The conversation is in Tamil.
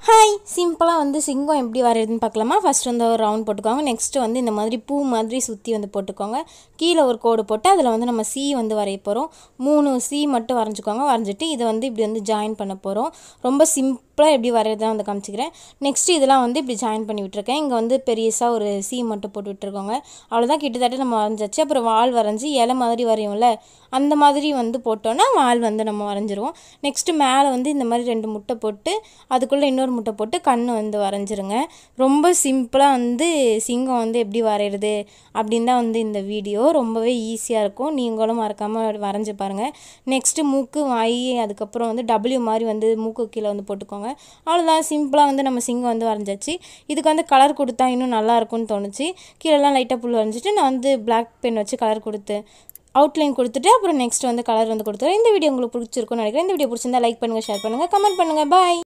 ஹாய் சிம்பிளாக வந்து சிங்கம் எப்படி வரையுதுன்னு பார்க்கலாமா ஃபஸ்ட் வந்து ஒரு ரவுண்ட் போட்டுக்கோங்க நெக்ஸ்ட்டு வந்து இந்த மாதிரி பூ மாதிரி சுற்றி வந்து போட்டுக்கோங்க கீழே ஒரு கோடு போட்டு அதில் வந்து நம்ம சி வந்து வரைய போகிறோம் மூணு சி மட்டும் வரைஞ்சிக்கோங்க வரைஞ்சிட்டு இதை வந்து இப்படி வந்து ஜாயின் பண்ண போகிறோம் ரொம்ப சிம்பிளாக எப்படி வரையறதான் வந்து காமிச்சிக்கிறேன் நெக்ஸ்ட்டு இதெல்லாம் வந்து இப்படி ஜாயின் பண்ணி விட்டுருக்கேன் இங்கே வந்து பெரியசாக ஒரு சி மட்டும் போட்டு விட்டுருக்கோங்க அவ்வளோதான் கிட்டத்தட்ட நம்ம வரைஞ்சாச்சு அப்புறம் வால் வரைஞ்சி இலை மாதிரி வரையும்ல அந்த மாதிரி வந்து போட்டோன்னா வால் வந்து நம்ம வரைஞ்சிருவோம் நெக்ஸ்ட்டு மேலே வந்து இந்த மாதிரி ரெண்டு முட்டை போட்டு அதுக்குள்ளே இன்னொரு முட்டை போட்டு கண் வந்து வரைஞ்சிருங்க ரொம்ப சிம்பிளாக வந்து சிங்கம் வந்து எப்படி வரைகிறது அப்படின்னு தான் வந்து இந்த வீடியோ ரொம்பவே ஈஸியாக இருக்கும் நீங்களும் மறக்காமல் வரைஞ்சி பாருங்கள் நெக்ஸ்ட்டு மூக்கு வாய் அதுக்கப்புறம் வந்து டபிள்யூ மாதிரி வந்து மூக்கு கீழே வந்து போட்டுக்கோங்க அவ்வளோதான் சிம்பிளாக வந்து நம்ம சிங்கம் வந்து வரைஞ்சாச்சு இதுக்கு வந்து கலர் கொடுத்தா இன்னும் நல்லா இருக்கும்னு தோணுச்சு கீழெல்லாம் லைட்டாக புல் வரைஞ்சிட்டு நான் வந்து பிளாக் பென் வச்சு கலர் கொடுத்து அவுட்லைன் கொடுத்துட்டு அப்புறம் நெக்ஸ்ட் வந்து கலர் வந்து கொடுத்துருவேன் இந்த வீடியோ உங்களுக்கு பிடிச்சிருக்கும்னு நினைக்கிறேன் இந்த வீடியோ பிடிச்சிருந்தா லைக் பண்ணுங்கள் ஷேர் பண்ணுங்கள் கமெண்ட் பண்ணுங்கள் பாய்